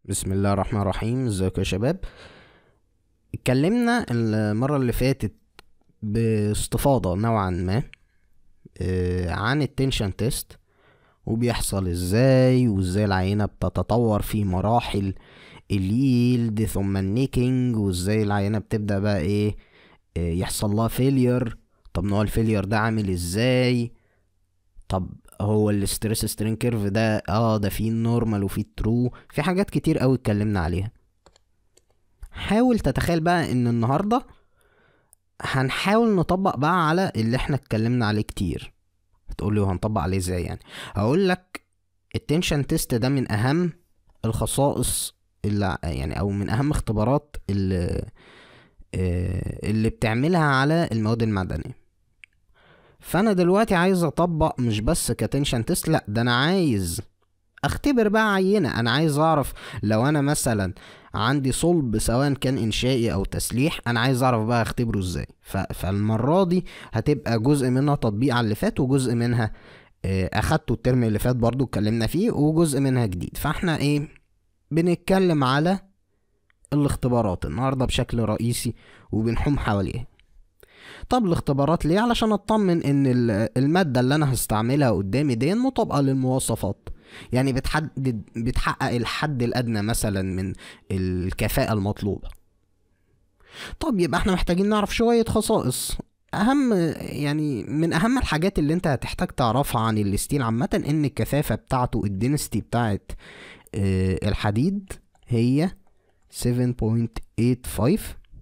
بسم الله الرحمن الرحيم ازيكم يا شباب اتكلمنا المرة اللي فاتت باستفاضة نوعا ما آه، عن التنشن تيست وبيحصل ازاي وازاي العينة بتتطور في مراحل اليلد ثم النيكينج وازاي العينة بتبدأ بقى ايه آه، يحصل لها فيلير طب نوع الفيلير ده عامل ازاي طب هو الاستريس سترين كيرف ده اه ده فيه النورمال وفيه الترو في حاجات كتير قوي اتكلمنا عليها حاول تتخيل بقى ان النهارده هنحاول نطبق بقى على اللي احنا اتكلمنا عليه كتير هتقولي وهنطبق عليه ازاي يعني هقول لك التنشن تيست ده من اهم الخصائص اللي يعني او من اهم اختبارات اللي آه، اللي بتعملها على المواد المعدنيه فانا دلوقتي عايز اطبق مش بس كتنشن تيست لا ده انا عايز اختبر بقى عينة انا عايز اعرف لو انا مثلا عندي صلب سواء كان انشائي او تسليح انا عايز اعرف بقى اختبره ازاي ف... فالمرة دي هتبقى جزء منها تطبيق على اللي فات وجزء منها آه، اخدته الترم اللي فات برضو اتكلمنا فيه وجزء منها جديد فاحنا ايه بنتكلم على الاختبارات النهاردة بشكل رئيسي وبنحوم حواليها طب الاختبارات ليه علشان اطمن ان ال- المادة اللي انا هستعملها قدامي دي مطابقة للمواصفات يعني بتحدد بتحقق الحد الادنى مثلا من الكفاءة المطلوبة طب يبقى احنا محتاجين نعرف شوية خصائص اهم يعني من اهم الحاجات اللي انت هتحتاج تعرفها عن الستيل عامة ان الكثافة بتاعته الدنستي بتاعت آه، الحديد هي 7.85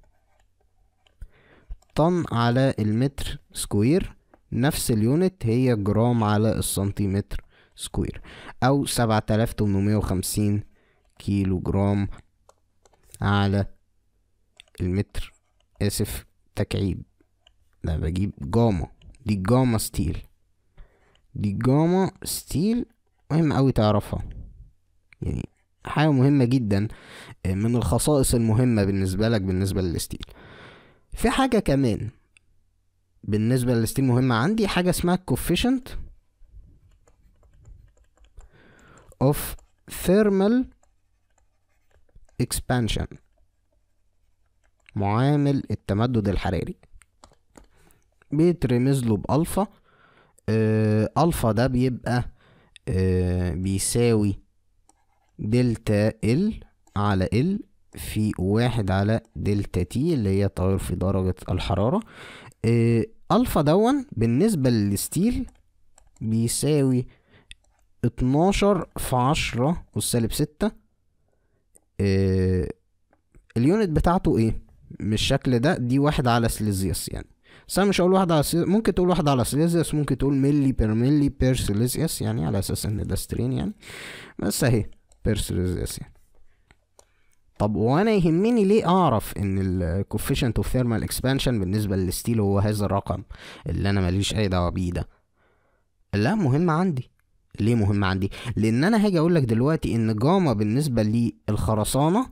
طن على المتر سكوير نفس اليونت هي جرام على السنتيمتر سكوير او 7850 كيلو جرام على المتر اسف تكعيب لا بجيب جاما دي جاما ستيل دي جاما ستيل مهم اوي تعرفها يعني حاجة مهمة جدا من الخصائص المهمة بالنسبة لك بالنسبة للستيل في حاجة كمان بالنسبة للستيل مهمة عندي حاجة اسمها coefficient of thermal expansion معامل التمدد الحراري بيترمز له بألفا آه ألفا ده بيبقى آه بيساوي دلتا ال على ال في واحد على دلتا تي اللي هي تغير في درجة الحرارة آه، ألفا دون بالنسبة للستيل بيساوي اتناشر في عشرة والسالب ستة آه، اليونت بتاعته ايه مش الشكل ده دي واحد على سليزيوس يعني بس انا مش هقول واحد على سليزيوس ممكن تقول واحد على سليزيوس ممكن تقول ملي بير ملي بير سليزيوس يعني على اساس ان ده سترين يعني بس اهي بير سليزيوس يعني طب وانا يهمني ليه اعرف ان ال coefficient of thermal expansion بالنسبه للستيل هو هذا الرقم اللي انا ماليش اي دعوه بيه ده لا مهم عندي ليه مهم عندي لان انا هاجي اقول لك دلوقتي ان جاما بالنسبه للخرسانه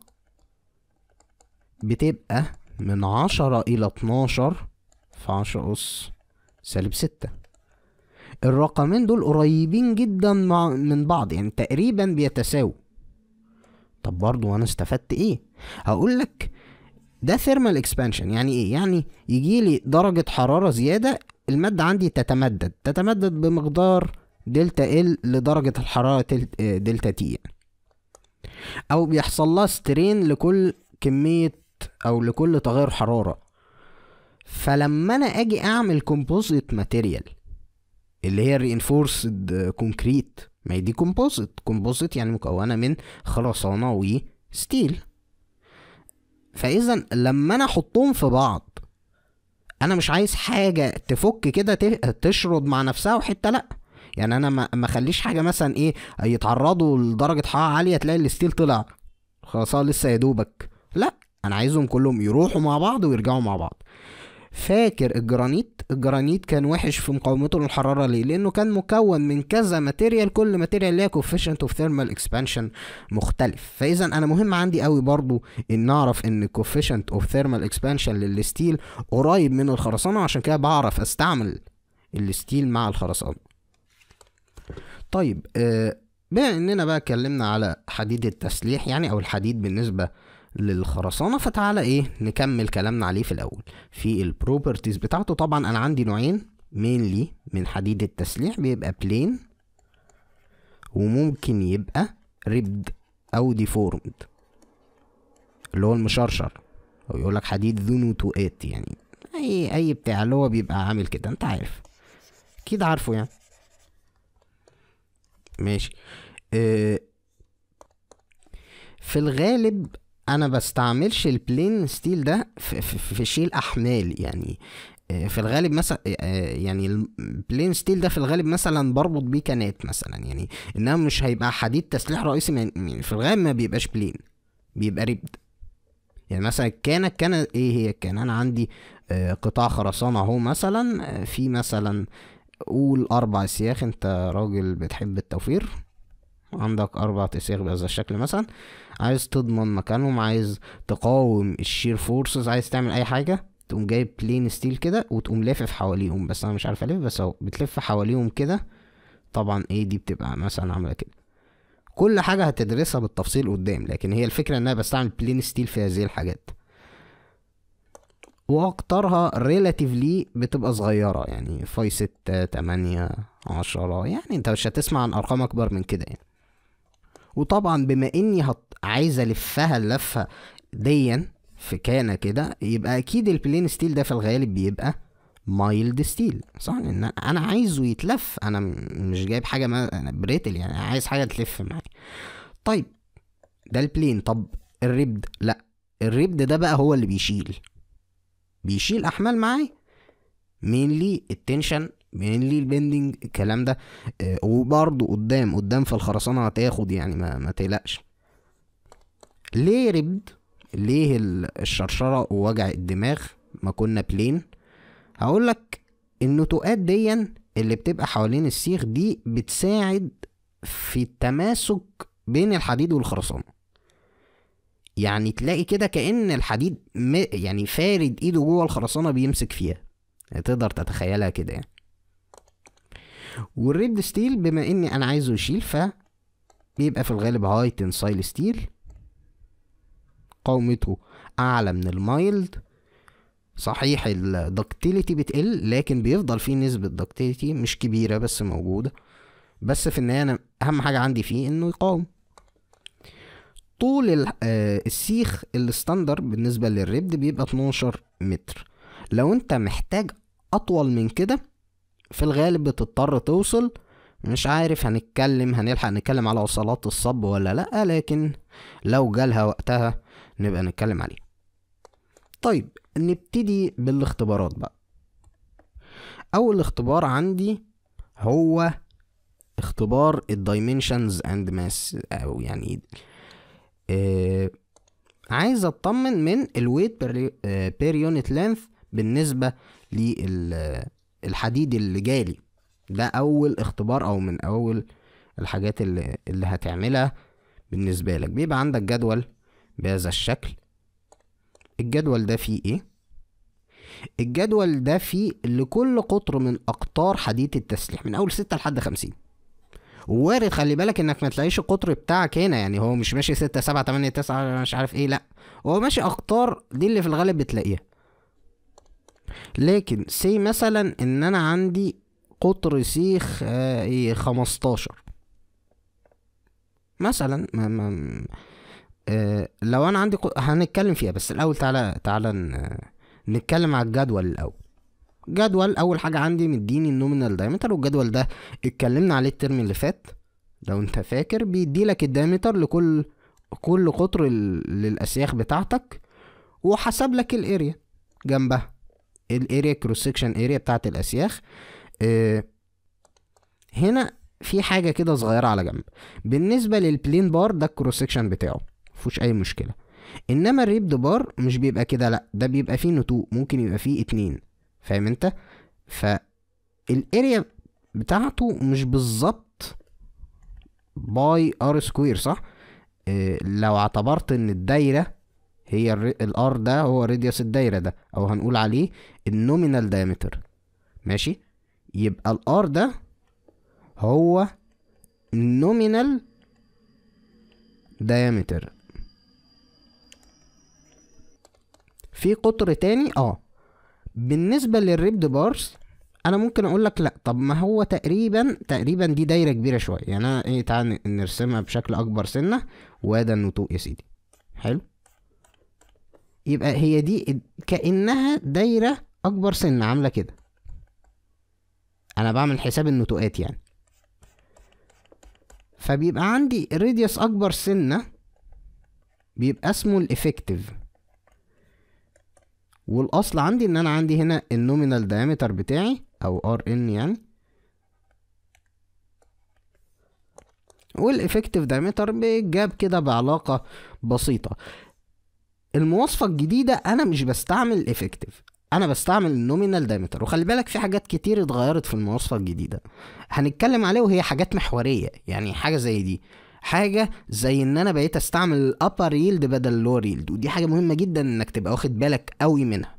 بتبقى من عشرة الى اتناشر في عشرة اس سالب ستة الرقمين دول قريبين جدا مع من بعض يعني تقريبا بيتساووا طب برضو انا استفدت ايه هقول لك ده ثيرمال اكسبانشن يعني ايه يعني يجي لي درجه حراره زياده الماده عندي تتمدد تتمدد بمقدار دلتا ال لدرجه الحراره تل- آه، دلتا تي يعني. او بيحصل لها سترين لكل كميه او لكل تغير حراره فلما انا اجي اعمل كومبوزيت ماتيريال اللي هي الرينفورسد كونكريت ما هي دي كومبوزيت كومبوزيت يعني مكونه من خرسانه وستيل فاذا لما انا احطهم في بعض انا مش عايز حاجه تفك كده ت- تشرد مع نفسها وحته لا يعني انا ما ما اخليش حاجه مثلا ايه يتعرضوا لدرجه حراره عاليه تلاقي الستيل طلع خلاص لسه يا دوبك لا انا عايزهم كلهم يروحوا مع بعض ويرجعوا مع بعض فاكر الجرانيت الجرانيت كان وحش في مقاومته للحراره ليه لانه كان مكون من كذا ماتيريال كل ماتيريال ليها coefficient of thermal expansion مختلف فاذا انا مهم عندي قوي برضو ان اعرف ان coefficient of thermal expansion للستيل قريب من الخرسانه عشان كده بعرف استعمل الستيل مع الخرسانه طيب آه بما اننا بقى اتكلمنا على حديد التسليح يعني او الحديد بالنسبة للخرسانة فتعالى ايه نكمل كلامنا عليه في الاول في البروبرتيز بتاعته طبعا انا عندي نوعين مينلي من حديد التسليح بيبقى بلين وممكن يبقى ريبد او ديفورمد اللي هو المشرشر او يقول لك حديد ذو نتوءات يعني اي اي بتاع اللي هو بيبقى عامل كده انت عارف اكيد عارفه يعني ماشي اه في الغالب انا بستعملش البلين ستيل ده في, في, في شيل احمال يعني آه، في الغالب مثلا آه، يعني البلين ستيل ده في الغالب مثلا بربط بيه كانات مثلا يعني انما مش هيبقى حديد تسليح رئيسي من- يعني في الغالب ما بيبقاش بلين بيبقى ريبد يعني مثلا الكانة الكانة ايه هي الكانة انا عندي آه، قطاع خرسانة اهو مثلا آه، في مثلا قول اربع سياخ انت راجل بتحب التوفير عندك اربع اسياخ بهذا الشكل مثلا عايز تضمن مكانهم عايز تقاوم الشير فورسز عايز تعمل اي حاجة تقوم جايب بلين ستيل كده وتقوم لافف حواليهم بس انا مش عارف الف بس اهو بتلف حواليهم كده طبعا ايه دي بتبقى مثلا عامله كده كل حاجه هتدرسها بالتفصيل قدام لكن هي الفكره ان انا بستعمل بلين ستيل في هذه الحاجات واقطارها ريلاتيفلي بتبقى صغيره يعني فاي ستة تمانية عشرة يعني انت مش هتسمع عن ارقام اكبر من كده يعني وطبعا بما اني هت... عايز الفها اللفه ديا في كانه كده يبقى اكيد البلين ستيل ده في الغالب بيبقى مايلد ستيل صح لان انا عايزه يتلف انا م- مش جايب حاجه ما انا بريتل يعني أنا عايز حاجه تلف معايا طيب ده البلين طب الريبد لا الريبد ده بقى هو اللي بيشيل بيشيل احمال معايا مينلي التنشن مينلي البندنج الكلام ده آه، وبرضه قدام قدام في الخرسانه هتاخد يعني ما, ما تقلقش ليه ريبد ليه ال- الشرشرة ووجع الدماغ ما كنا بلين هقول لك النتوءات دي اللي بتبقى حوالين السيخ دي بتساعد في التماسك بين الحديد والخرسانة يعني تلاقي كده كأن الحديد م... يعني فارد ايده جوه الخرسانة بيمسك فيها تقدر تتخيلها كده يعني والريد ستيل بما اني انا عايزه يشيل ف بيبقى في الغالب هاي تنسايل ستيل قومته اعلى من المايلد صحيح الدكتيليتي بتقل لكن بيفضل فيه نسبة دكتيليتي مش كبيرة بس موجودة بس في النهاية أنا أهم حاجة عندي فيه إنه يقاوم طول ال- آه، السيخ الستاندر بالنسبة للريبد بيبقى 12 متر لو انت محتاج أطول من كده في الغالب بتضطر توصل مش عارف هنتكلم هنلحق نتكلم على وصلات الصب ولا لأ لكن لو جالها وقتها نبقى نتكلم عليه طيب نبتدي بالاختبارات بقى اول اختبار عندي هو اختبار الدايمنشنز اند ماس او يعني آه عايز اطمن من الويت بير يونت لينث بالنسبه للحديد اللي جالي ده اول اختبار او من اول الحاجات اللي, اللي هتعملها بالنسبه لك بيبقى عندك جدول بهذا الشكل الجدول ده فيه ايه الجدول ده فيه لكل قطر من اقطار حديد التسليح من اول ستة لحد خمسين ووارد خلي بالك انك ما تلاقيش القطر بتاعك هنا يعني هو مش ماشي ستة سبعة تمانية تسعة مش عارف ايه لا هو ماشي اقطار دي اللي في الغالب بتلاقيها لكن سي مثلا ان انا عندي قطر سيخ آه ايه خمستاشر مثلا ما ما آه لو انا عندي ق- هنتكلم فيها بس الاول تعالى تعالى ن- نتكلم على الجدول الاول جدول اول حاجه عندي مديني النومينال دايمتر والجدول ده اتكلمنا عليه الترم اللي فات لو انت فاكر بيدي لك الدايمتر لكل كل قطر ال- للاسياخ بتاعتك وحسب لك الاريا جنبها الاريا كروس سكشن اريا بتاعت الاسياخ اه هنا في حاجه كده صغيره على جنب بالنسبه للبلين بار ده الكروس سكشن بتاعه مفيهوش اي مشكله انما الريبد بار مش بيبقى كده لا ده بيبقى فيه نتوء ممكن يبقى فيه اتنين فاهم انت فالاريا بتاعته مش بالظبط باي ار سكوير صح إيه لو اعتبرت ان الدايره هي الار ده هو راديوس الدايره ده او هنقول عليه النومينال دايمتر ماشي يبقى الار ده هو nominal diameter في قطر تاني اه بالنسبة للريبد بارز انا ممكن اقول لك لا طب ما هو تقريبا تقريبا دي دايرة كبيرة شوية يعني انا ايه تعال نرسمها بشكل اكبر سنة وده النتوء يا سيدي حلو يبقى هي دي كأنها دايرة اكبر سنة عاملة كده انا بعمل حساب النتوءات يعني فبيبقى عندي راديوس اكبر سنة بيبقى اسمه الافكتيف والاصل عندي ان انا عندي هنا النومينال دايمتر بتاعي او ار ان يعني والافكتيف دايمتر بيتجاب كده بعلاقة بسيطة المواصفة الجديدة انا مش بستعمل الافكتيف انا بستعمل النومينال دايمتر وخلي بالك في حاجات كتير اتغيرت في المواصفة الجديدة هنتكلم عليه وهي حاجات محورية يعني حاجة زي دي حاجة زي ان انا بقيت استعمل الابر ييلد بدل اللور ييلد ودي حاجة مهمة جدا انك تبقى واخد بالك قوي منها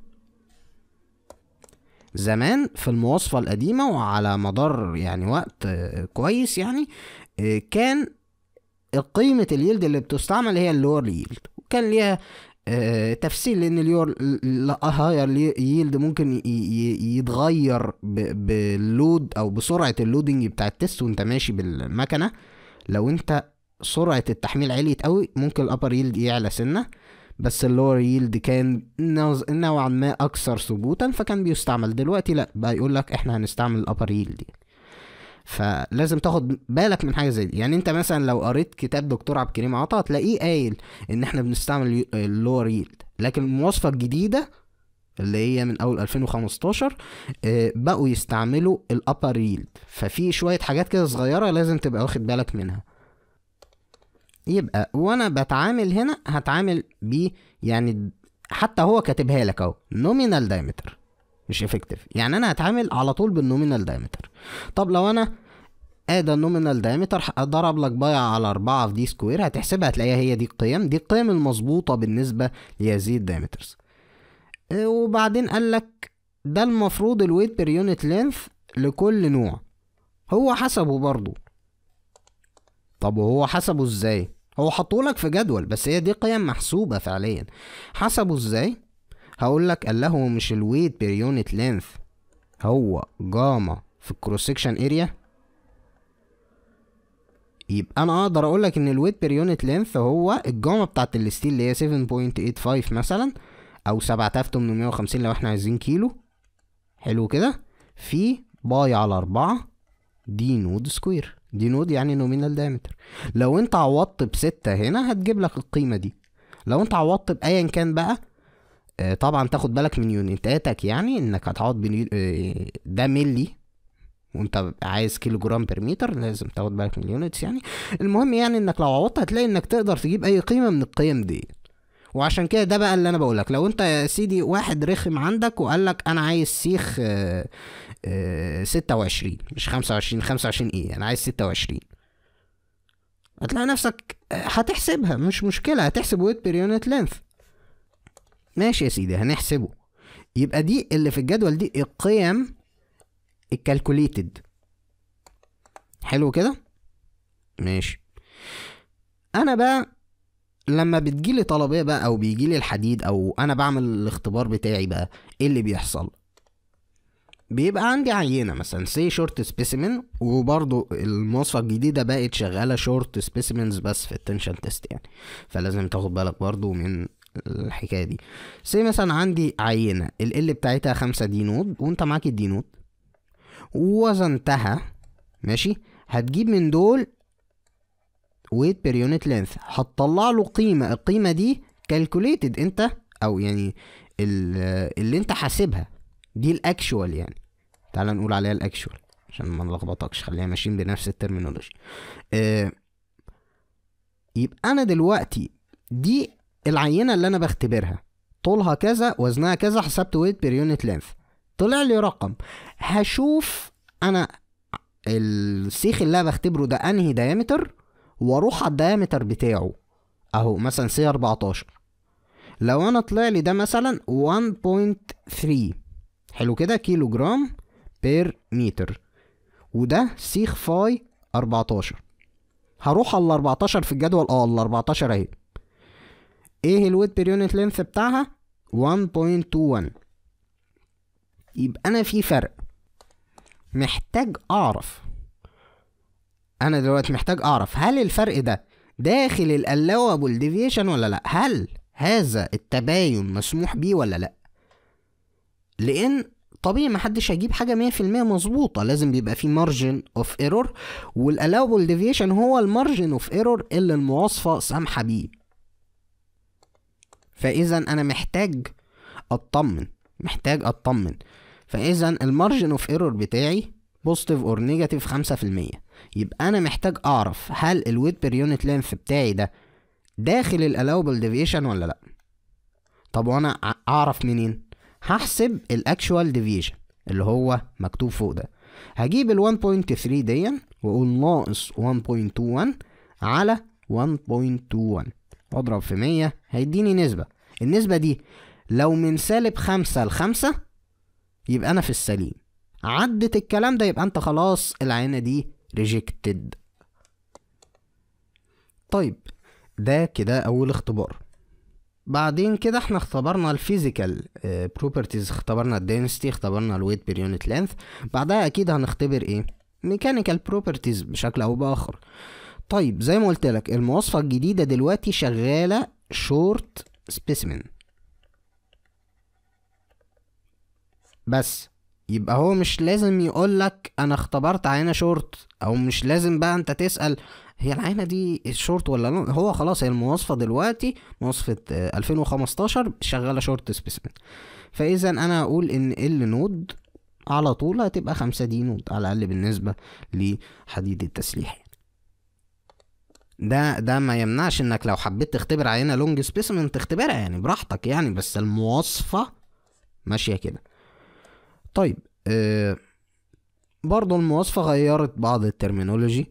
زمان في المواصفة القديمة وعلى مدار يعني وقت آه، كويس يعني آه، كان قيمة اليلد اللي بتستعمل هي اللور ييلد وكان ليها آه، تفسير لان اليور هاير ييلد ممكن ي- ي- يتغير ب- باللود او بسرعه اللودنج بتاع التست وانت ماشي بالمكنه لو انت سرعه التحميل عليت قوي ممكن الابر ييلد يعلى سنه بس اللور ييلد كان نوز- نوعا ما اكثر ثبوتا فكان بيستعمل دلوقتي لا بقى يقول لك احنا هنستعمل الابر ييلد فلازم تاخد بالك من حاجه زي دي يعني انت مثلا لو قريت كتاب دكتور عبد الكريم عطا هتلاقيه قايل ان احنا بنستعمل اللور ييلد لكن المواصفه الجديده اللي هي من اول 2015 آه، بقوا يستعملوا الابر ييلد ففي شويه حاجات كده صغيره لازم تبقى واخد بالك منها يبقى وانا بتعامل هنا هتعامل ب يعني حتى هو كاتبها لك اهو نومينال دايمتر مش افكتيف يعني انا هتعامل على طول بالنومينال دايمتر طب لو انا ادي النومينال دايمتر ضرب لك بايع على أربعة في دي سكوير هتحسبها هتلاقيها هي دي القيم دي القيم المظبوطة بالنسبة لهذه الدايمترز آه، وبعدين قال لك ده المفروض الويت بير يونت لينث لكل نوع هو حسبه برضو طب وهو حسبه ازاي هو حطولك في جدول بس هي دي قيم محسوبة فعليا حسبه ازاي هقول لك قال له مش الويت بير يونت لينث هو جاما في الكروس سكشن اريا يبقى انا اقدر اقول لك ان الويت بير يونت لينث هو الجاما بتاعت الستيل اللي هي 7.85 مثلا او 7850 لو احنا عايزين كيلو حلو كده في باي على أربعة دي نود سكوير دي نود يعني نومينال دايمتر لو انت عوضت بستة هنا هتجيب لك القيمة دي لو انت عوضت بأيا كان بقى آه، طبعا تاخد بالك من يونتاتك يعني انك هتعوض بنيو... آه، ده ملي وانت عايز كيلو جرام بير متر لازم تاخد بالك من اليونتس يعني المهم يعني انك لو عوضت هتلاقي انك تقدر تجيب اي قيمه من القيم دي وعشان كده ده بقى اللي انا بقولك لو انت يا سيدي واحد رخم عندك وقال لك انا عايز سيخ آه، آه، ستة وعشرين مش خمسة وعشرين خمسة وعشرين ايه انا عايز ستة وعشرين هتلاقي نفسك آه، هتحسبها مش مشكلة هتحسب ويت بير يونت لينث ماشي يا سيدي هنحسبه يبقى دي اللي في الجدول دي القيم الكالكوليتد حلو كده ماشي انا بقى لما بتجيلي طلبية بقى او بيجيلي الحديد او انا بعمل الاختبار بتاعي بقى ايه اللي بيحصل بيبقى عندي عينة مثلا سي شورت سبيسيمن وبرضو المواصفة الجديدة بقت شغالة شورت سبيسيمنز بس في التنشن تيست يعني فلازم تاخد بالك برضو من الحكاية دي سي مثلا عندي عينة ال ال بتاعتها خمسة دي نود وانت معاك الدي نود ووزنتها ماشي هتجيب من دول ويت بير يونت لينث هتطلع له قيمة القيمة دي كالكوليتد انت او يعني ال- اللي انت حاسبها دي الاكشوال يعني تعال نقول عليها الاكشوال عشان ما نلخبطكش خلينا ماشيين بنفس الترمينولوجي آه يبقى انا دلوقتي دي العينة اللي انا بختبرها طولها كذا وزنها كذا حسبت ويت بير يونت لينث طلع لي رقم هشوف انا السيخ اللي انا بختبره ده انهي دايمتر واروح على الدايمتر بتاعه اهو مثلا سي 14 لو انا طلع لي ده مثلا 1.3 حلو كده كيلو جرام بير متر وده سيخ فاي 14 هروح على ال 14 في الجدول اه ال 14 اهي ايه الويت بير يونت لينث بتاعها 1.21 يبقى انا في فرق محتاج اعرف انا دلوقتي محتاج اعرف هل الفرق ده داخل الالوابل ديفيشن ولا لا هل هذا التباين مسموح بيه ولا لا لان طبيعي محدش هيجيب حاجة مية في المية مظبوطة لازم بيبقى في مارجن اوف ايرور والالوبل ديفيشن هو المارجن اوف ايرور اللي المواصفة سامحة بيه فاذا انا محتاج اطمن محتاج اطمن فاذا المارجن اوف ايرور بتاعي بوزيتيف اور نيجاتيف خمسة في المية يبقى انا محتاج اعرف هل الويت بير يونت لينث بتاعي ده داخل الالوبل ديفيشن ولا لا طب وانا اعرف منين هحسب الاكشوال ديفيشن اللي هو مكتوب فوق ده هجيب ال 1.3 دي واقول ناقص 1.21 على 1.21 واضرب في 100 هيديني نسبة النسبة دي لو من سالب خمسة لخمسة يبقى أنا في السليم عدت الكلام ده يبقى أنت خلاص العينة دي ريجكتد طيب ده كده أول اختبار بعدين كده احنا اختبرنا الفيزيكال بروبرتيز اختبرنا الدنسيتي اختبرنا الويت بير يونت لينث بعدها اكيد هنختبر ايه ميكانيكال بروبرتيز بشكل او باخر طيب زي ما قلت لك المواصفه الجديده دلوقتي شغاله شورت سبيسيمن بس يبقى هو مش لازم يقول لك انا اختبرت عينه شورت او مش لازم بقى انت تسال هي العينه دي شورت ولا لون هو خلاص هي المواصفه دلوقتي مواصفه 2015 شغاله شورت سبيسمن فاذا انا هقول ان ال نود على طول هتبقى خمسة دي نود على الاقل بالنسبه لحديد التسليح ده ده ما يمنعش انك لو حبيت تختبر عينه لونج سبيسمن تختبرها يعني براحتك يعني بس المواصفه ماشيه كده طيب آه برضه المواصفه غيرت بعض الترمينولوجي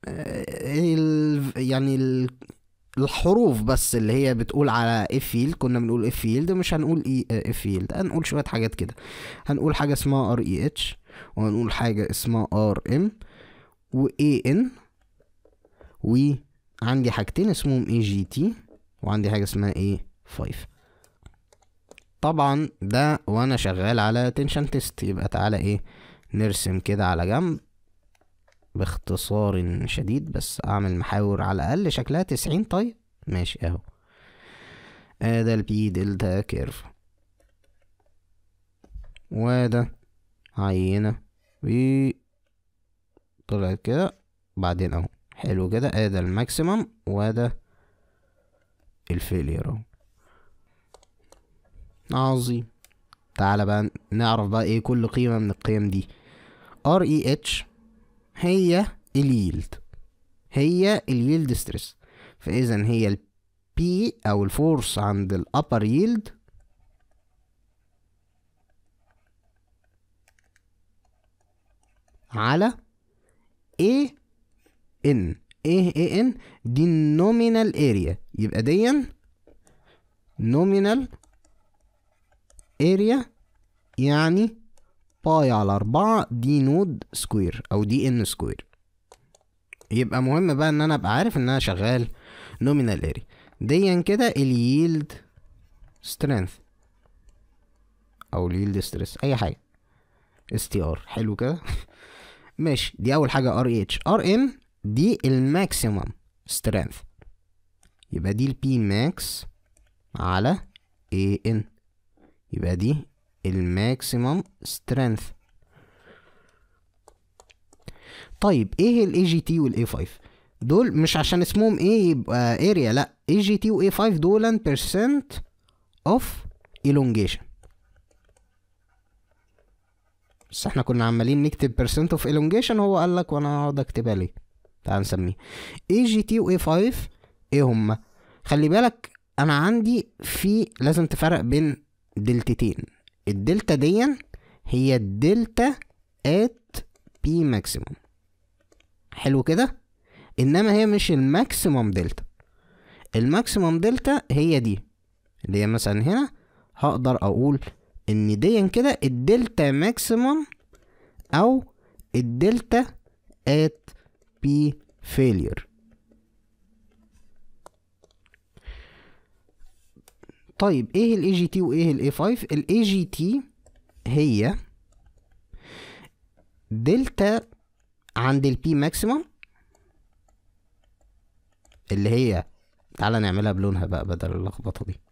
يعني الحروف بس اللي هي بتقول على اف فيلد كنا بنقول اف فيلد مش هنقول اي اف فيلد هنقول شويه حاجات كده هنقول حاجه اسمها ار اي اتش وهنقول حاجه اسمها ار ام واي ان وعندي حاجتين اسمهم اي جي تي وعندي حاجه اسمها اي 5 طبعا ده وانا شغال على تنشن تيست يبقى تعالى ايه نرسم كده على جنب باختصار شديد بس اعمل محاور على الاقل شكلها تسعين طيب ماشي اهو ده البي دلتا كيرف وده عينة و طلعت كده بعدين اهو حلو كده ادي الماكسيمم وده الفيلير اهو عظيم تعالى بقى نعرف بقى ايه كل قيمة من القيم دي ار اي اتش هي اليلد هي اليلد ستريس فاذا هي البي او الفورس عند الابر يلد على A ان ايه ايه ان دي النومينال اريا يبقى دي نومينال اريا يعني باي على أربعة دي نود سكوير أو دي ان سكوير يبقى مهم بقى ان انا ابقى عارف ان انا شغال نومينال اري ديا كده اليلد سترينث او اليلد ستريس اي حاجه اس تي ار حلو كده ماشي دي اول حاجه ار اتش ار ام دي الماكسيمم سترينث يبقى دي البي ماكس على اي ان يبقى دي الماكسيمم سترينث طيب ايه الاي جي تي والاي 5 دول مش عشان اسمهم ايه يبقى اريا لا اي جي تي واي 5 دول بيرسنت اوف elongation بس احنا كنا عمالين نكتب بيرسنت اوف elongation هو قال لك وانا هقعد اكتبها ليه تعال نسميه اي جي تي واي 5 ايه هما خلي بالك انا عندي في لازم تفرق بين دلتتين الدلتا دي هي الدلتا ات بي ماكسيموم حلو كده انما هي مش الماكسيموم دلتا الماكسيموم دلتا هي دي اللي هي مثلا هنا هقدر اقول ان دي كده الدلتا ماكسيموم او الدلتا ات بي فيلير طيب ايه الاي جي تي وايه الاي 5 الاي جي تي هي دلتا عند البي ماكسيمم اللي هي تعالى نعملها بلونها بقى بدل اللخبطه دي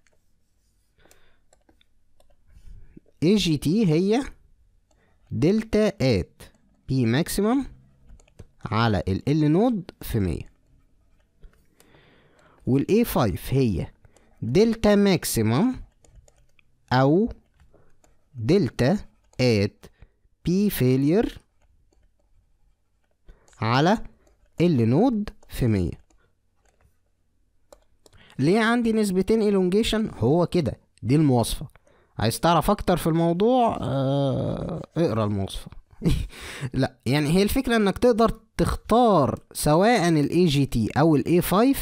اي جي تي هي دلتا ات بي ماكسيمم على ال ال نود في مية والاي 5 هي دلتا ماكسيمم او دلتا ات بي فيلير على ال نود في مية ليه عندي نسبتين elongation هو كده دي المواصفة عايز تعرف اكتر في الموضوع آه اقرا المواصفة لا يعني هي الفكرة انك تقدر تختار سواء الاي جي تي او الاي 5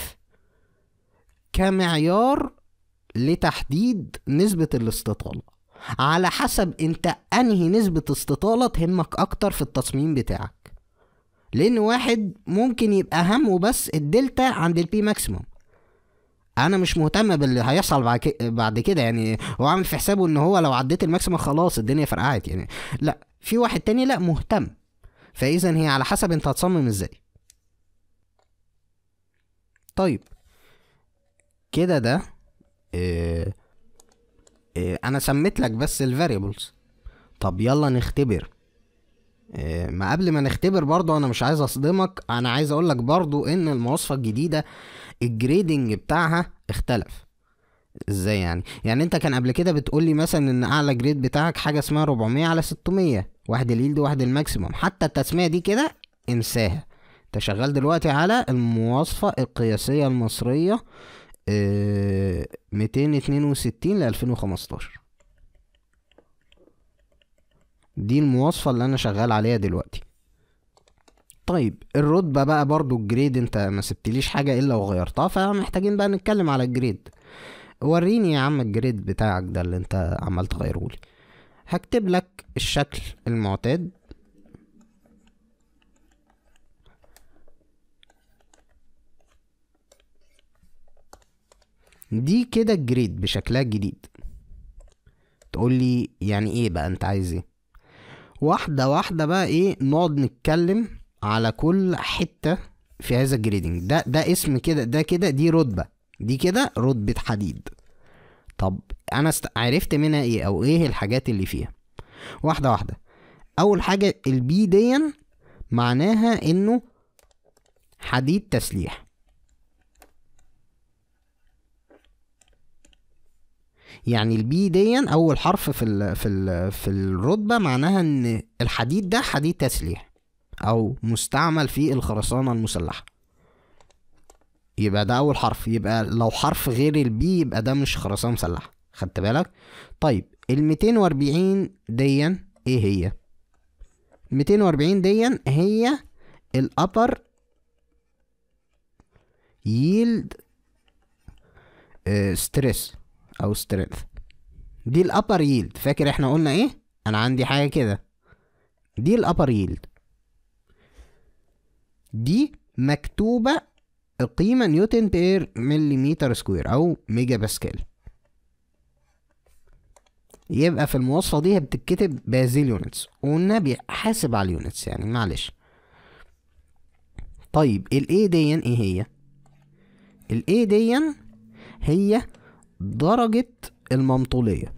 كمعيار لتحديد نسبة الاستطالة على حسب انت انهي نسبة استطالة تهمك اكتر في التصميم بتاعك لان واحد ممكن يبقى همه بس الدلتا عند البي ماكسيموم انا مش مهتم باللي هيحصل بعد كده بعد كده يعني هو عامل في حسابه ان هو لو عديت الماكسيموم خلاص الدنيا فرقعت يعني لا في واحد تاني لا مهتم فاذا هي على حسب انت هتصمم ازاي طيب كده ده إيه إيه انا سميت لك بس الفاريبلز طب يلا نختبر إيه ما قبل ما نختبر برضو انا مش عايز اصدمك انا عايز اقول لك برضو ان المواصفه الجديده الجريدنج بتاعها اختلف ازاي يعني يعني انت كان قبل كده بتقول لي مثلا ان اعلى جريد بتاعك حاجه اسمها 400 على 600 واحد اليلد واحد الماكسيموم حتى التسميه دي كده انساها انت شغال دلوقتي على المواصفه القياسيه المصريه اه 262 ل 2015 دي المواصفه اللي انا شغال عليها دلوقتي طيب الرتبة بقى برضو الجريد انت ما سبتليش حاجة الا وغيرتها فمحتاجين بقى نتكلم على الجريد وريني يا عم الجريد بتاعك ده اللي انت عمال تغيرهولي هكتب لك الشكل المعتاد دي كده الجريد بشكلها الجديد تقول لي يعني ايه بقى انت عايز ايه واحده واحده بقى ايه نقعد نتكلم على كل حته في هذا الجريدنج ده ده اسم كده ده كده دي رتبه دي كده رتبه حديد طب انا است... عرفت منها ايه او ايه الحاجات اللي فيها واحده واحده اول حاجه البي دي معناها انه حديد تسليح يعني البي دي اول حرف في ال في ال في الرتبه معناها ان الحديد ده حديد تسليح او مستعمل في الخرسانه المسلحه يبقى ده اول حرف يبقى لو حرف غير البي يبقى ده مش خرسانه مسلحه خدت بالك طيب ال 240 دي ايه هي 240 دي هي الابر ييلد ستريس او سترينث دي الابر ييلد فاكر احنا قلنا ايه انا عندي حاجه كده دي الابر ييلد دي مكتوبه القيمه نيوتن بير مليمتر سكوير او ميجا باسكال يبقى في المواصفه دي بتتكتب بهذه اليونتس والنبي حاسب على اليونتس يعني معلش طيب الاي دي ايه هي الاي دي هي درجة الممطولية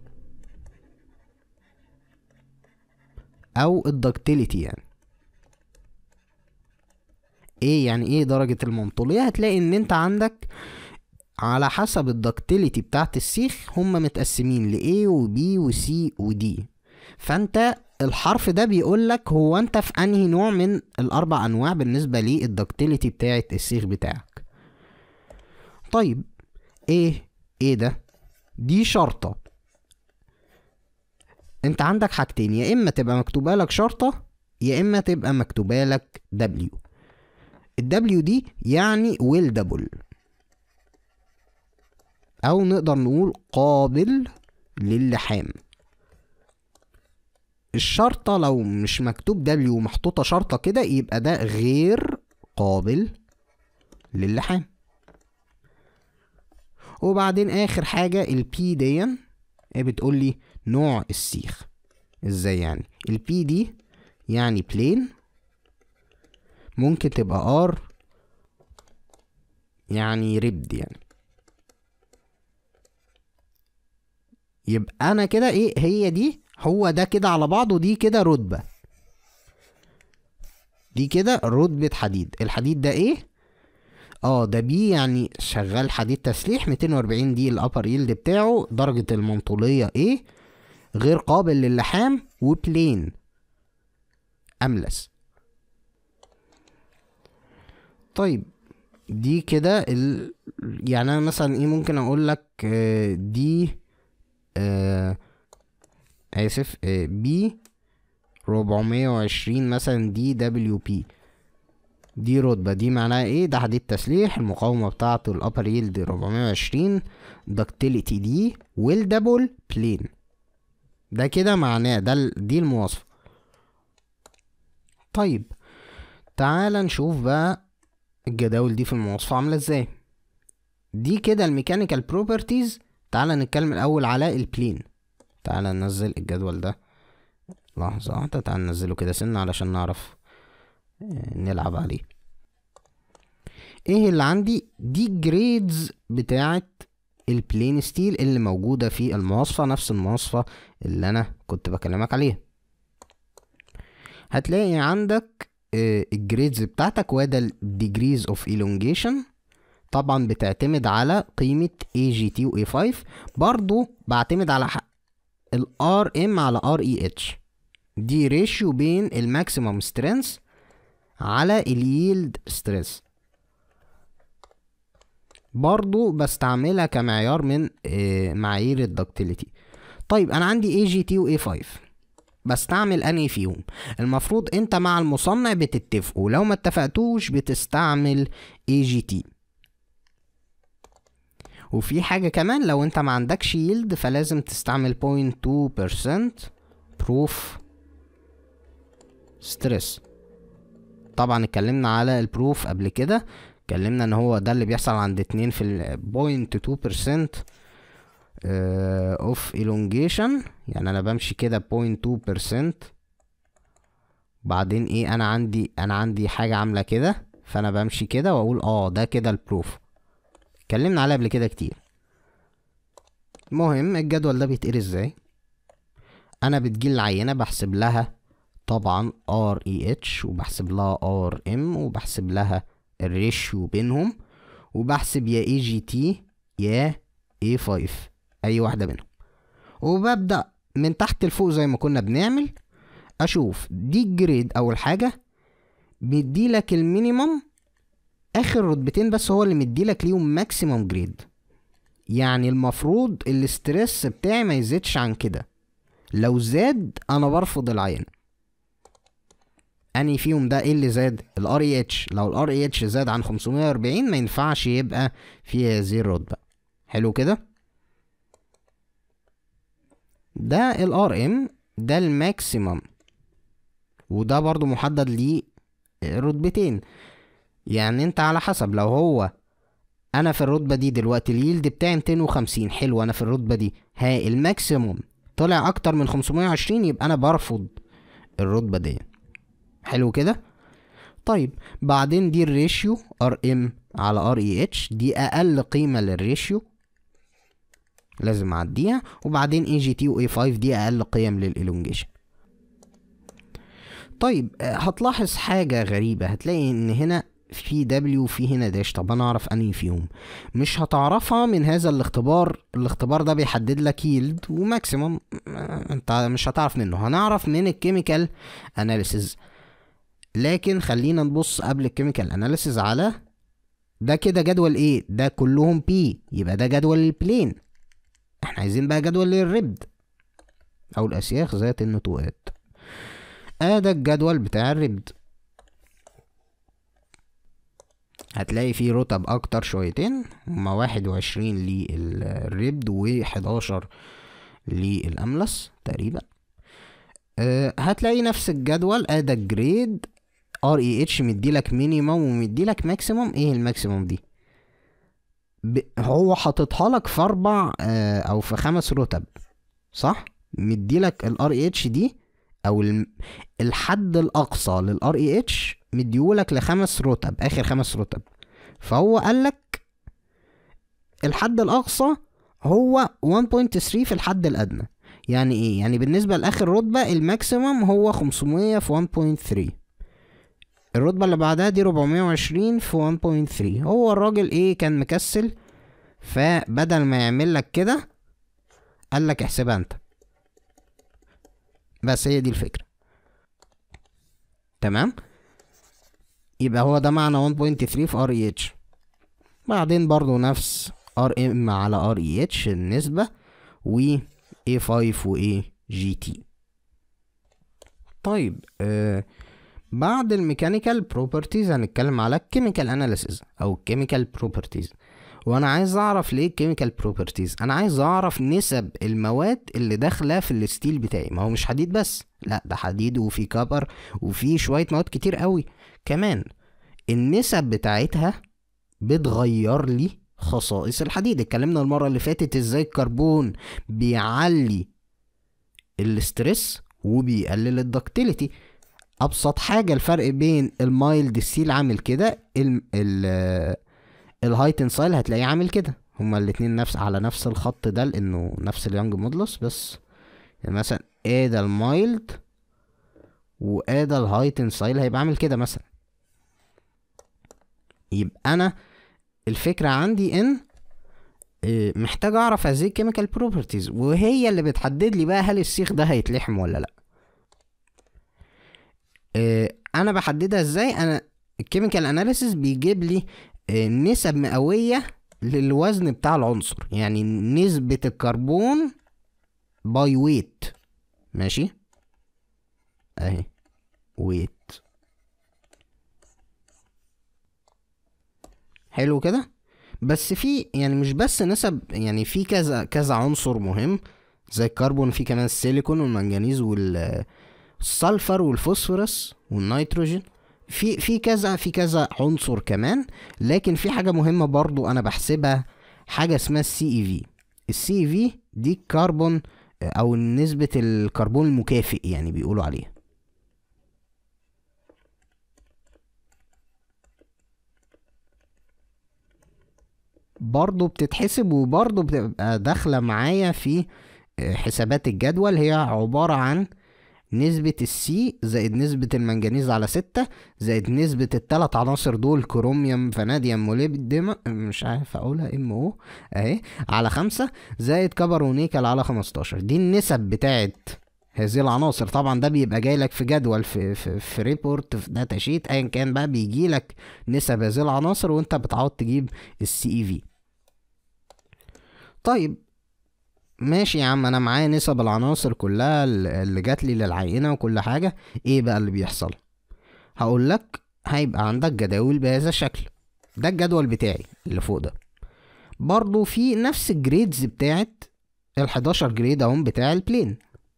أو الدكتيليتي يعني ايه يعني ايه درجة الممطولية هتلاقي ان انت عندك على حسب الدكتيليتي بتاعت السيخ هما متقسمين ل A و B و C و D فانت الحرف ده بيقولك هو انت في انهي نوع من الاربع انواع بالنسبة للدكتيليتي بتاعت السيخ بتاعك طيب ايه ايه ده دي شرطة انت عندك حاجتين يا اما تبقى مكتوبة لك شرطة يا اما تبقى مكتوبة لك دبليو الدبليو دي يعني ويلدبل او نقدر نقول قابل للحام الشرطة لو مش مكتوب دبليو ومحطوطة شرطة كده يبقى ده غير قابل للحام وبعدين اخر حاجة البي دي بتقول لي نوع السيخ ازاي يعني البي دي يعني بلين ممكن تبقى ار يعني ربد يعني يبقى انا كده ايه هي دي هو ده كده على بعضه دي كده رتبة دي كده رتبة حديد الحديد ده ايه اه ده بي يعني شغال حديد تسليح 240 دي الابر يلد بتاعه درجة المنطولية ايه غير قابل للحام وبلين املس طيب دي كده ال... يعني انا مثلا ايه ممكن اقول لك آه، دي آه اسف آه بي 420 مثلا دي دبليو بي دي رتبة دي معناها ايه ده حديد تسليح المقاومة بتاعته الابر يلد 420 دكتيليتي دي ويلدابل بلين ده كده معناه ده ال- دي المواصفة طيب تعال نشوف بقى الجداول دي في المواصفة عاملة ازاي دي كده الميكانيكال بروبرتيز تعال نتكلم الاول على البلين تعال ننزل الجدول ده لحظة واحدة تعال ننزله كده سنة علشان نعرف آه، نلعب عليه ايه اللي عندي دي جريدز بتاعت البلين ستيل اللي موجودة في المواصفة نفس المواصفة اللي انا كنت بكلمك عليها هتلاقي عندك آه، الجريدز بتاعتك وده الديجريز اوف elongation طبعا بتعتمد على قيمة AGT و A5 برضو بعتمد على ال RM على REH دي ريشيو بين الماكسيمم سترينث على اليلد ستريس برضو بستعملها كمعيار من آه، معايير الدكتيليتي طيب انا عندي AGT و A5 بستعمل انهي فيهم المفروض انت مع المصنع بتتفقوا لو ما اتفقتوش بتستعمل AGT وفي حاجة كمان لو انت ما عندكش يلد فلازم تستعمل 0.2% بروف ستريس طبعا اتكلمنا على البروف قبل كده اتكلمنا ان هو ده اللي بيحصل عند اتنين في ال 0.2% اوف elongation يعني انا بمشي كده 0.2% بعدين ايه انا عندي انا عندي حاجة عاملة كده فانا بمشي كده واقول اه ده كده البروف اتكلمنا عليه قبل كده كتير المهم الجدول ده بيتقري ازاي انا بتجيلي العينة بحسب لها طبعا ار اي اتش وبحسب لها ار ام وبحسب لها الريشيو بينهم وبحسب يا اي جي تي يا اي 5 اي واحدة منهم وببدأ من تحت لفوق زي ما كنا بنعمل اشوف دي الجريد اول حاجة بيديلك المينيمم اخر رتبتين بس هو اللي مديلك ليهم ماكسيمم جريد يعني المفروض الاسترس بتاعي ما يزيدش عن كده لو زاد انا برفض العينة اني فيهم ده ايه اللي زاد الار اي اتش لو الار اي اتش زاد عن 540 ما ينفعش يبقى في هذه الرتبة حلو كده ده الار ام ده الماكسيمم وده برضو محدد ليه رتبتين يعني انت على حسب لو هو انا في الرتبه دي دلوقتي اليلد بتاعي 250 حلو انا في الرتبه دي ها الماكسيموم طلع اكتر من 520 يبقى انا برفض الرتبه دي حلو كده طيب بعدين دي الريشيو ار ام على ار اي اتش دي اقل قيمه للريشيو لازم اعديها وبعدين اي جي تي و اي 5 دي اقل قيم للالونجيشن طيب آه، هتلاحظ حاجة غريبة هتلاقي ان هنا في دبليو وفي هنا داش طب انا اعرف انهي فيهم مش هتعرفها من هذا الاختبار الاختبار ده بيحدد لك ييلد وماكسيمم انت مش هتعرف منه هنعرف من الكيميكال اناليسيز لكن خلينا نبص قبل الكيميكال اناليسيز على ده كده جدول ايه ده كلهم بي يبقى ده جدول البلين احنا عايزين بقى جدول للربد او الاسياخ ذات النتوءات ادي الجدول بتاع الربد هتلاقي فيه رتب اكتر شويتين هما واحد وعشرين للربد وحداشر للاملس تقريبا أه هتلاقي نفس الجدول ادي الجريد ار اي اتش مديلك مينيمم ومديلك ماكسيمم ايه الماكسيمم دي ب... هو حاططها لك في اربع آه، او في خمس رتب صح مديلك الار اي اتش دي او الم- الحد الاقصى للار اي اتش مديهولك لخمس رتب اخر خمس رتب فهو قالك الحد الاقصى هو 1.3 في الحد الادنى يعني ايه يعني بالنسبه لاخر رتبه الماكسيمم هو 500 في 1.3 الرتبه اللي بعدها دي 420 في 1.3 هو الراجل ايه كان مكسل فبدل ما يعمل لك كده قال لك احسبها انت بس هي دي الفكره تمام يبقى هو ده معنى 1.3 في ار اي اتش بعدين برضو نفس ار ام على ار اي اتش النسبة و A5 و A جي تي طيب آه بعد الميكانيكال بروبرتيز هنتكلم على الكيميكال اناليسيز او الكيميكال بروبرتيز وانا عايز اعرف ليه الكيميكال بروبرتيز انا عايز اعرف نسب المواد اللي داخله في الستيل بتاعي ما هو مش حديد بس لا ده حديد وفي كبر وفي شويه مواد كتير قوي كمان النسب بتاعتها بتغير لي خصائص الحديد اتكلمنا المره اللي فاتت ازاي الكربون بيعلي الاسترس وبيقلل الدكتيليتي ابسط حاجه الفرق بين المايلد ستيل عامل كده ال ال الهاي تنسايل هتلاقيه عامل كده هما الاتنين نفس على نفس الخط ده لانه نفس اليانج مودلس بس يعني مثلا ادا المايلد وادا الهاي تنسايل هيبقى عامل كده مثلا يبقى انا الفكرة عندي ان آه، محتاج اعرف هذه الكيميكال بروبرتيز وهي اللي بتحدد لي بقى هل السيخ ده هيتلحم ولا لا آه، انا بحددها ازاي انا الكيميكال اناليسيس بيجيب لي آه، نسب مئوية للوزن بتاع العنصر يعني نسبة الكربون باي ويت ماشي اهي ويت حلو كده بس في يعني مش بس نسب يعني في كذا كذا عنصر مهم زي الكربون في كمان السيليكون والمنجنيز والسلفر والفوسفورس والنيتروجين في في كذا في كذا عنصر كمان لكن في حاجه مهمه برضو انا بحسبها حاجه اسمها السي اي في السي اي في دي الكربون او نسبه الكربون المكافئ يعني بيقولوا عليها برضه بتتحسب وبرضه بتبقى داخلة معايا في آه، حسابات الجدول هي عبارة عن نسبة السي زائد نسبة المنجنيز على ستة زائد نسبة التلات عناصر دول كروميوم فاناديوم موليبديم مش عارف اقولها ام او اهي على خمسة زائد كبر ونيكل على خمستاشر دي النسب بتاعت هذه العناصر طبعا ده بيبقى جاي لك في جدول في في, في ريبورت في داتا شيت ايا كان بقى بيجي لك نسب هذه العناصر وانت بتعوض تجيب السي اي في طيب ماشي يا عم انا معايا نسب العناصر كلها اللي جات لي للعينه وكل حاجه ايه بقى اللي بيحصل هقول لك هيبقى عندك جداول بهذا الشكل ده الجدول بتاعي اللي فوق ده برضو في نفس الجريدز بتاعت ال 11 جريد اهم بتاع البلين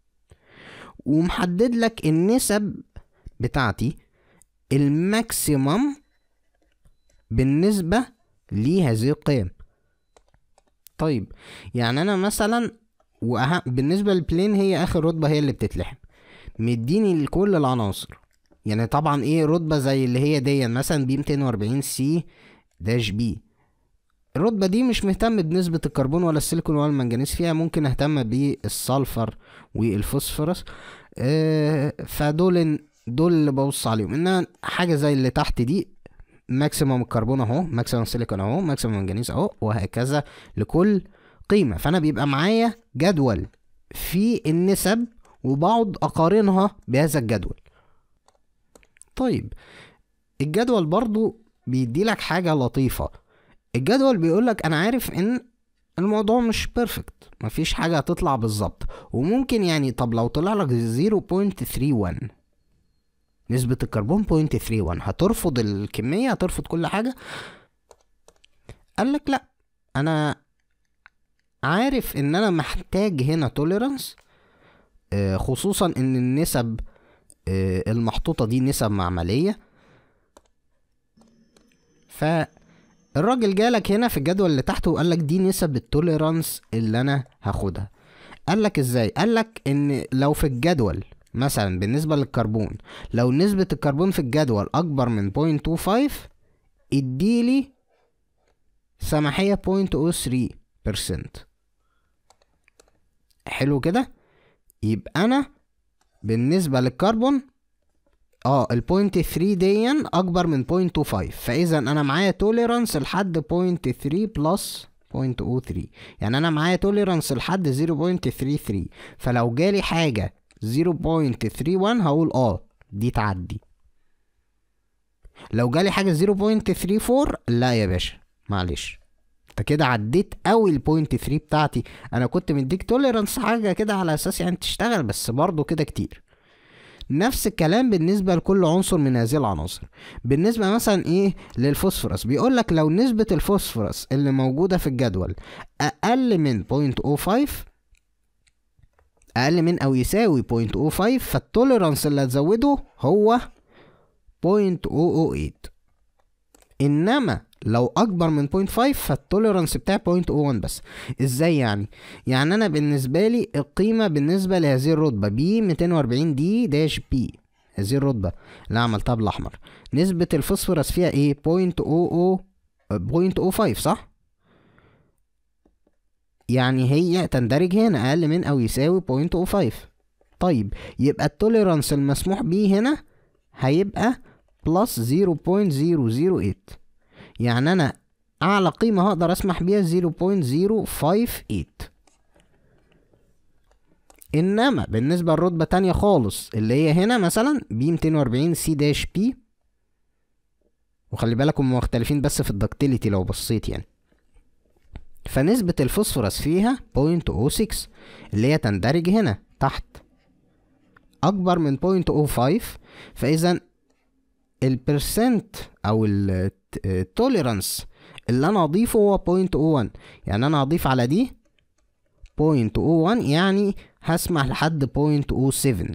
ومحدد لك النسب بتاعتي الماكسيمم بالنسبه لهذه القيم طيب يعني انا مثلا وأهم بالنسبه للبلين هي اخر رتبه هي اللي بتتلحم مديني لكل العناصر يعني طبعا ايه رتبه زي اللي هي دي مثلا بي 240 سي داش بي الرتبه دي مش مهتم بنسبه الكربون ولا السيليكون ولا المنجنيز فيها ممكن اهتم بالسلفر والفوسفورس آه فدول دول اللي ببص عليهم انها حاجه زي اللي تحت دي ماكسيموم الكربون اهو ماكسيموم سيليكون اهو ماكسيموم منجنيز اهو وهكذا لكل قيمه فانا بيبقى معايا جدول في النسب وبقعد اقارنها بهذا الجدول طيب الجدول برضو بيدي لك حاجه لطيفه الجدول بيقول لك انا عارف ان الموضوع مش بيرفكت مفيش حاجه هتطلع بالظبط وممكن يعني طب لو طلع لك 0.31 نسبة الكربون 0.31 هترفض الكمية هترفض كل حاجة قال لك لا انا عارف ان انا محتاج هنا توليرانس خصوصا ان النسب آه، المحطوطة دي نسب معملية ف الراجل جالك هنا في الجدول اللي تحته وقال لك دي نسب التوليرانس اللي انا هاخدها قال لك ازاي قال لك ان لو في الجدول مثلا بالنسبه للكربون لو نسبه الكربون في الجدول اكبر من 0.25 اديلي سماحيه 0.03% حلو كده يبقى انا بالنسبه للكربون اه البوينت 3 دي اكبر من بوينت 25 فاذا انا معايا توليرانس لحد بوينت 3 بلس 0.03 يعني انا معايا توليرانس لحد 0.33 فلو جالي حاجه 0.31 هقول اه دي تعدي لو جالي حاجه 0.34 لا يا باشا معلش انت كده عديت قوي البوينت 3 بتاعتي انا كنت مديك توليرانس حاجه كده على اساس يعني تشتغل بس برضو كده كتير نفس الكلام بالنسبة لكل عنصر من هذه العناصر بالنسبة مثلا ايه للفوسفورس بيقول لك لو نسبة الفوسفورس اللي موجودة في الجدول اقل من 0.05 اقل من او يساوي 0.05 فالتوليرانس اللي هتزوده هو 0.008 انما لو اكبر من 0.5 فالتوليرانس بتاعي 0.01 بس ازاي يعني يعني انا بالنسبه لي القيمه بالنسبه لهذه الرتبه بي 240 دي داش بي هذه الرتبه اللي عملتها بالاحمر نسبه الفوسفورس فيها ايه 0.00 0.05 صح يعني هي تندرج هنا اقل من او يساوي 0.05 طيب يبقى التوليرانس المسموح بيه هنا هيبقى بلس 0.008 يعني انا اعلى قيمة هقدر اسمح بيها 0.058 انما بالنسبة للرتبة تانية خالص اللي هي هنا مثلا بي 240 سي داش بي وخلي بالك هم مختلفين بس في الدكتيليتي لو بصيت يعني فنسبة الفوسفورس فيها 0.06 اللي هي تندرج هنا تحت أكبر من 0.05 فإذا البرسنت أو التوليرانس اللي أنا أضيفه هو 0.01 يعني أنا هضيف على دي 0.01 يعني هسمح لحد 0.07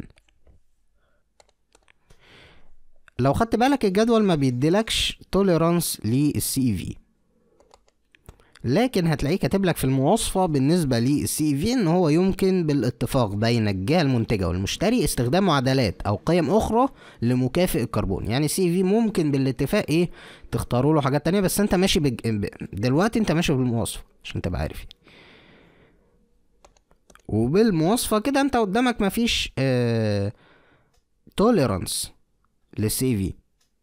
لو خدت بالك الجدول ما بيديلكش توليرانس للسي في لكن هتلاقيه كاتب لك في المواصفة بالنسبة للسي في ان هو يمكن بالاتفاق بين الجهة المنتجة والمشتري استخدام معادلات او قيم اخرى لمكافئ الكربون يعني سي في ممكن بالاتفاق ايه تختاروا له حاجات تانية بس انت ماشي بج... دلوقتي انت ماشي بالمواصفة عشان تبقى عارف يعني. وبالمواصفة كده انت قدامك مفيش اه... توليرانس للسي في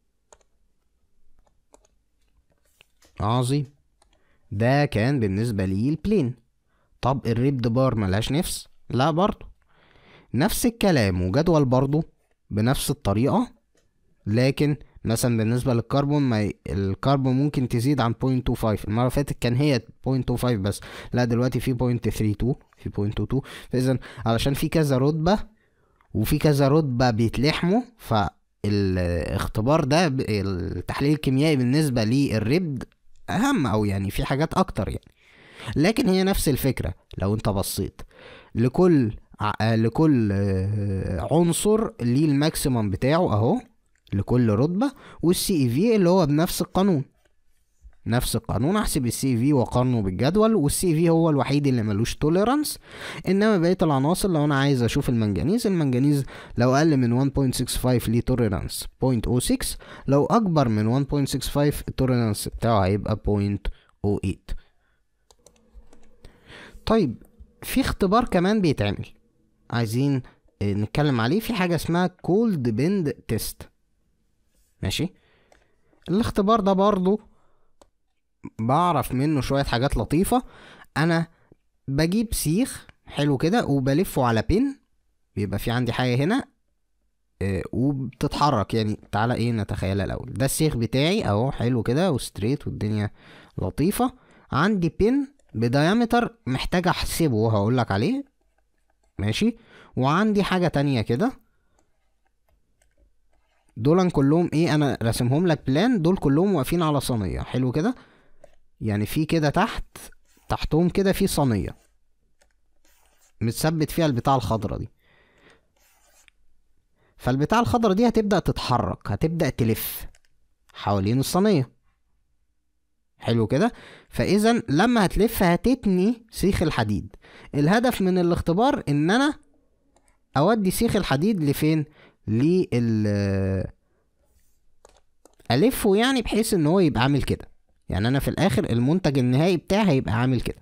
عظيم ده كان بالنسبة لي البلين طب الريبد بار ملهاش نفس لا برضو نفس الكلام وجدول برضو بنفس الطريقة لكن مثلا بالنسبة للكربون ما الكربون ممكن تزيد عن 0.25 المرة اللي فاتت كان هي 0.25 بس لا دلوقتي في 0.32 في 0.22 فإذا علشان في كذا رتبة وفي كذا رتبة بيتلحموا فالاختبار ده التحليل الكيميائي بالنسبة للربد اهم او يعني في حاجات اكتر يعني لكن هي نفس الفكره لو انت بصيت لكل ع... لكل عنصر ليه الماكسيمم بتاعه اهو لكل رتبه والسي اي في اللي هو بنفس القانون نفس القانون احسب السي في واقارنه بالجدول والسي في هو الوحيد اللي ملوش توليرانس انما بقيه العناصر لو انا عايز اشوف المنجنيز المنجنيز لو اقل من 1.65 ليه توليرانس 0.06 لو اكبر من 1.65 التوليرانس بتاعه هيبقى 0.08 طيب في اختبار كمان بيتعمل عايزين نتكلم عليه في حاجه اسمها كولد بند تيست ماشي الاختبار ده برضو بعرف منه شوية حاجات لطيفة أنا بجيب سيخ حلو كده وبلفه على بين بيبقى في عندي حاجة هنا آه وبتتحرك يعني تعالى ايه نتخيلها الأول ده السيخ بتاعي اهو حلو كده وستريت والدنيا لطيفة عندي بين بديامتر محتاج احسبه وهقولك عليه ماشي وعندي حاجة تانية كده دول كلهم ايه انا راسمهم لك بلان دول كلهم واقفين على صينيه حلو كده يعني في كده تحت تحتهم كده في صينيه متثبت فيها البتاع الخضرا دي فالبتاع الخضرا دي هتبدا تتحرك هتبدا تلف حوالين الصينيه حلو كده فاذا لما هتلف هتتني سيخ الحديد الهدف من الاختبار ان انا اودي سيخ الحديد لفين لل الفه يعني بحيث ان هو يبقى عامل كده يعني انا في الاخر المنتج النهائي بتاعي هيبقى عامل كده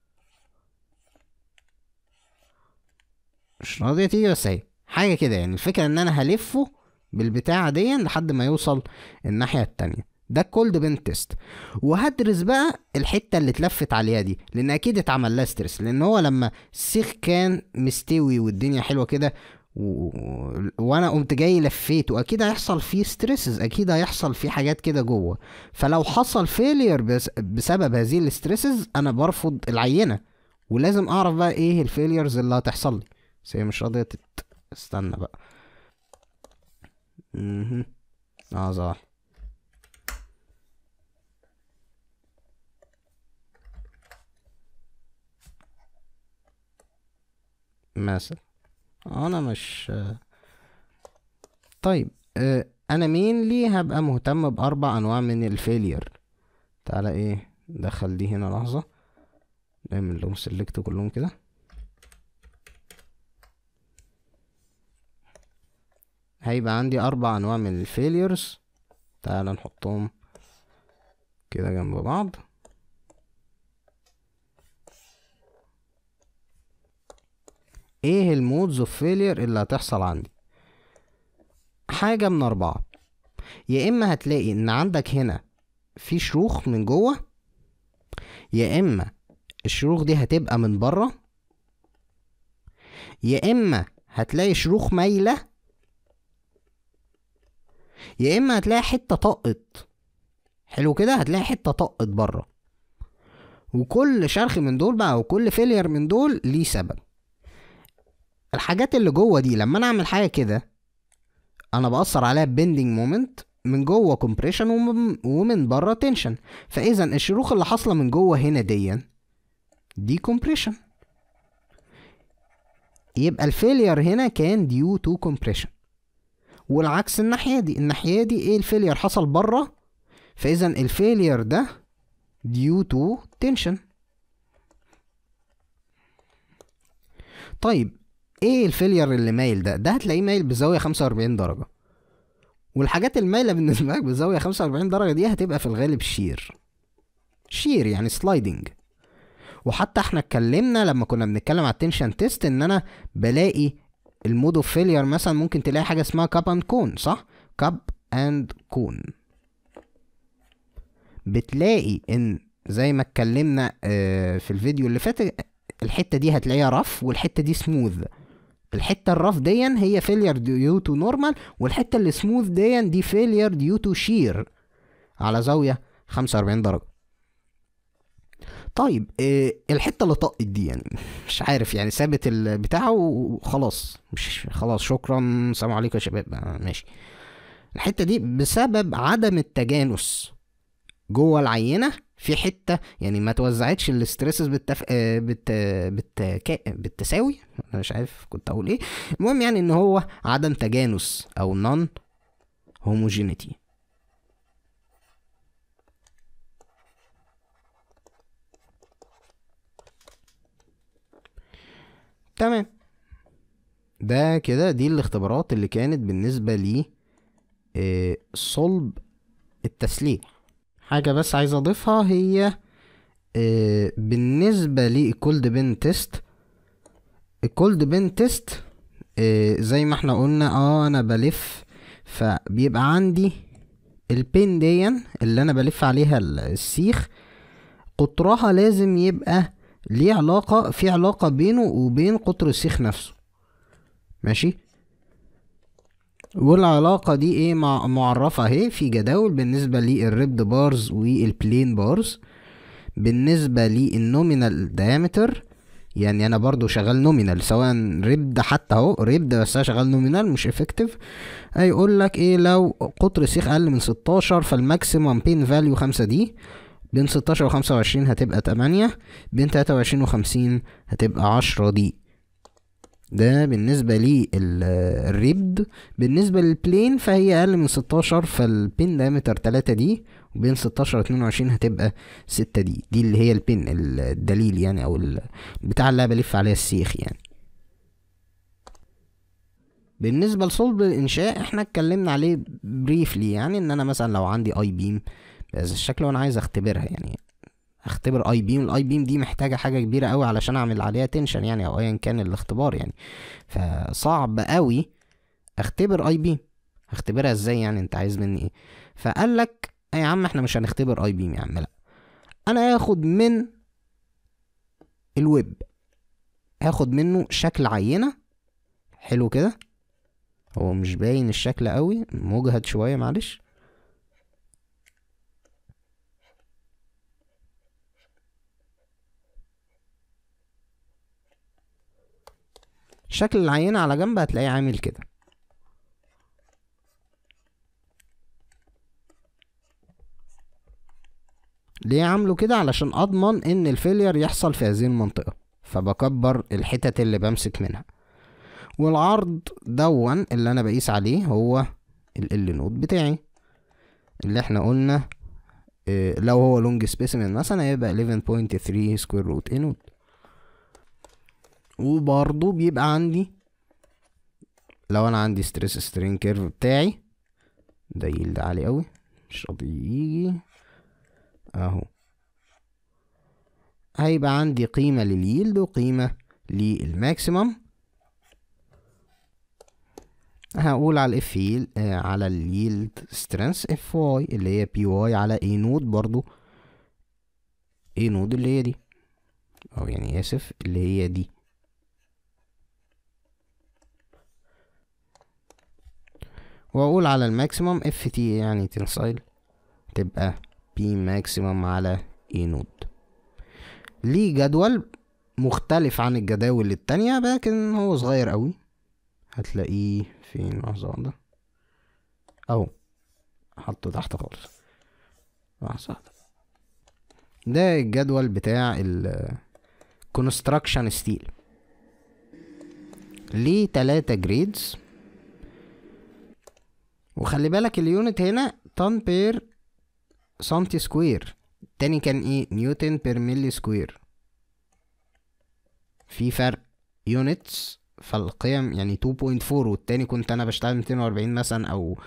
مش راضية تيجي بس اهي حاجة كده يعني الفكرة ان انا هلفه بالبتاعة دي لحد ما يوصل الناحية التانية ده الكولد بين تيست وهدرس بقى الحتة اللي اتلفت عليها دي لان اكيد اتعمل لها ستريس لان هو لما السيخ كان مستوي والدنيا حلوة كده و... وانا قمت جاي لفيت واكيد هيحصل فيه ستريسز اكيد هيحصل فيه حاجات كده جوه فلو حصل فيلير بس... بسبب هذه الستريسز انا برفض العينة ولازم اعرف بقى ايه الفيليرز اللي هتحصل لي بس هي مش راضية تت... استنى بقى اها اه صح مثلا انا مش طيب آه، انا مين هبقى مهتم باربع انواع من الفيلير تعالى ايه دخل دي هنا لحظة نعمل لهم سيلكت كلهم كده هيبقى عندي اربع انواع من الفيليرز تعال نحطهم كده جنب بعض ايه المودز اوف فيلير اللي هتحصل عندي حاجة من اربعة يا اما هتلاقي ان عندك هنا في شروخ من جوه يا اما الشروخ دي هتبقى من بره يا اما هتلاقي شروخ مايله يا اما هتلاقي حته طقت حلو كده هتلاقي حته طقت بره وكل شرخ من دول بقى وكل فيلير من دول ليه سبب الحاجات اللي جوه دي لما انا اعمل حاجه كده انا باثر عليها بندنج مومنت من جوه كومبريشن ومن, ومن بره تنشن فاذا الشروخ اللي حاصله من جوه هنا دي دي كومبريشن يبقى الفيلير هنا كان ديو تو كومبريشن والعكس الناحيه دي الناحيه دي ايه الفيلير حصل بره فاذا الفيلير ده ديو تو تنشن طيب ايه الفيلير اللي مايل ده ده هتلاقيه مايل بزاويه 45 درجه والحاجات المايله بالنسبه لك بزاويه 45 درجه دي هتبقى في الغالب شير شير يعني سلايدنج وحتى احنا اتكلمنا لما كنا بنتكلم على التنشن تيست ان انا بلاقي المود اوف فيلير مثلا ممكن تلاقي حاجه اسمها كاب اند كون صح كاب اند كون بتلاقي ان زي ما اتكلمنا اه في الفيديو اللي فات الحته دي هتلاقيها رف والحته دي سموث الحته الرف دي هي فيلير ديو تو نورمال والحته اللي سموث دي دي فيلير ديو تو شير على زاويه 45 درجه طيب إيه الحته اللي طقت دي يعني مش عارف يعني سابت البتاع وخلاص مش خلاص شكرا سلام عليكم يا شباب ماشي الحته دي بسبب عدم التجانس جوه العينه في حته يعني ما توزعتش الاستريسز بالتف... بت... بت... بالتساوي انا مش عارف كنت اقول ايه المهم يعني ان هو عدم تجانس او نون هوموجينيتي تمام ده كده دي الاختبارات اللي كانت بالنسبة لي آه صلب التسليح حاجة بس عايز اضيفها هي آه بالنسبة للكولد بين تيست الكولد بين تيست آه زي ما احنا قلنا اه انا بلف فبيبقى عندي البين دي اللي انا بلف عليها السيخ قطرها لازم يبقى ليه علاقة في علاقة بينه وبين قطر السيخ نفسه ماشي والعلاقة دي ايه مع معرفة اهي في جداول بالنسبة للريبد بارز والبلين بارز بالنسبة للنومينال دايمتر يعني انا برضو شغال نومينال سواء ريبد حتى اهو ريبد بس انا شغال نومينال مش افكتيف هيقول لك ايه لو قطر السيخ اقل من 16 فالماكسيمم بين فاليو 5 دي بين ستاشر وخمسة وعشرين هتبقى تمانية بين تلاتة وعشرين وخمسين هتبقى عشرة دي ده بالنسبة لي الريبد بالنسبة للبلين فهي أقل من ستاشر فالبين دايمتر تلاتة دي وبين ستاشر اتنين وعشرين هتبقى ستة دي دي اللي هي البن الدليل يعني او ال- بتاع اللي أنا بلف عليها السيخ يعني بالنسبة لصلب الإنشاء احنا اتكلمنا عليه بريفلي يعني ان انا مثلا لو عندي اي بيم بهذا الشكل وانا عايز اختبرها يعني اختبر اي بيم الاي بيم دي محتاجة حاجة كبيرة قوي علشان اعمل عليها تنشن يعني او ايا كان الاختبار يعني فصعب قوي اختبر اي بيم هختبرها ازاي يعني انت عايز مني ايه فقال لك يا عم احنا مش هنختبر اي بيم يا عم لا انا هاخد من الويب هاخد منه شكل عينة حلو كده هو مش باين الشكل قوي مجهد شوية معلش شكل العينة على جنب هتلاقيه عامل كده ليه عامله كده علشان اضمن ان الفيلير يحصل في هذه المنطقة فبكبر الحتت اللي بمسك منها والعرض دون اللي انا بقيس عليه هو ال نود بتاعي اللي احنا قلنا اه لو هو لونج سبيسيمن مثلا هيبقى 11.3 سكوير روت اي نود وبرضه بيبقى عندي لو انا عندي ستريس سترين كيرف بتاعي ده يلد عالي قوي مش راضي يجي اهو هيبقى عندي قيمة لليلد وقيمة للماكسيمم هقول على الاف يل آه على اليلد سترينث اف واي اللي هي بي واي على اي نود برضو اي نود اللي هي دي او يعني اسف اللي هي دي واقول على الماكسيمم اف تي يعني تنسايل تبقى بي ماكسيمم على اي نود ليه جدول مختلف عن الجداول التانية لكن هو صغير قوي هتلاقيه فين لحظة واحدة اهو حطه تحت خالص لحظة واحدة ده الجدول بتاع ال construction ستيل ليه تلاتة جريدز وخلي بالك اليونت هنا طن بير سنتي سكوير التاني كان ايه نيوتن بير ملي سكوير في فرق يونتس فالقيم يعني 2.4 والتاني كنت انا بشتغل 240 مثلا او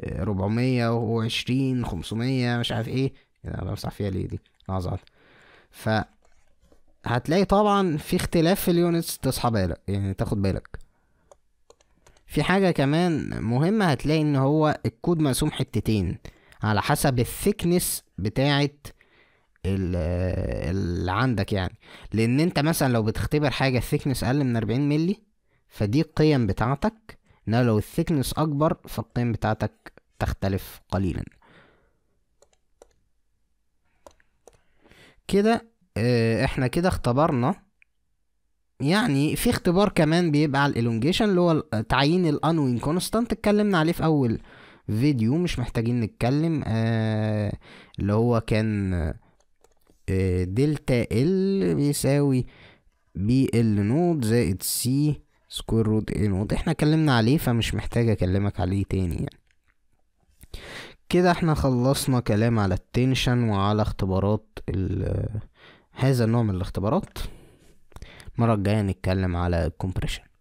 420 500 مش عارف ايه انا بمسح فيها ليه دي لحظة واحدة. ف هتلاقي طبعا في اختلاف في اليونتس تصحى بالك يعني تاخد بالك في حاجة كمان مهمة هتلاقي ان هو الكود مقسوم حتتين على حسب الثيكنس بتاعت ال- اللي عندك يعني لان انت مثلا لو بتختبر حاجة الثيكنس اقل من 40 ملي فدي القيم بتاعتك انما لو الثيكنس اكبر فالقيم بتاعتك تختلف قليلا كده آه، احنا كده اختبرنا يعني في اختبار كمان بيبقى على الالونجيشن اللي هو ال- تعيين الانوين كونستانت اتكلمنا عليه في اول فيديو مش محتاجين نتكلم آه اللي هو كان آه دلتا ال بيساوي بي ال نود زائد سي سكوير روت اي نود احنا اتكلمنا عليه فمش محتاج اكلمك عليه تاني يعني كده احنا خلصنا كلام على التنشن وعلى اختبارات ال- هذا النوع من الاختبارات المرة الجاية نتكلم على الكومبريشن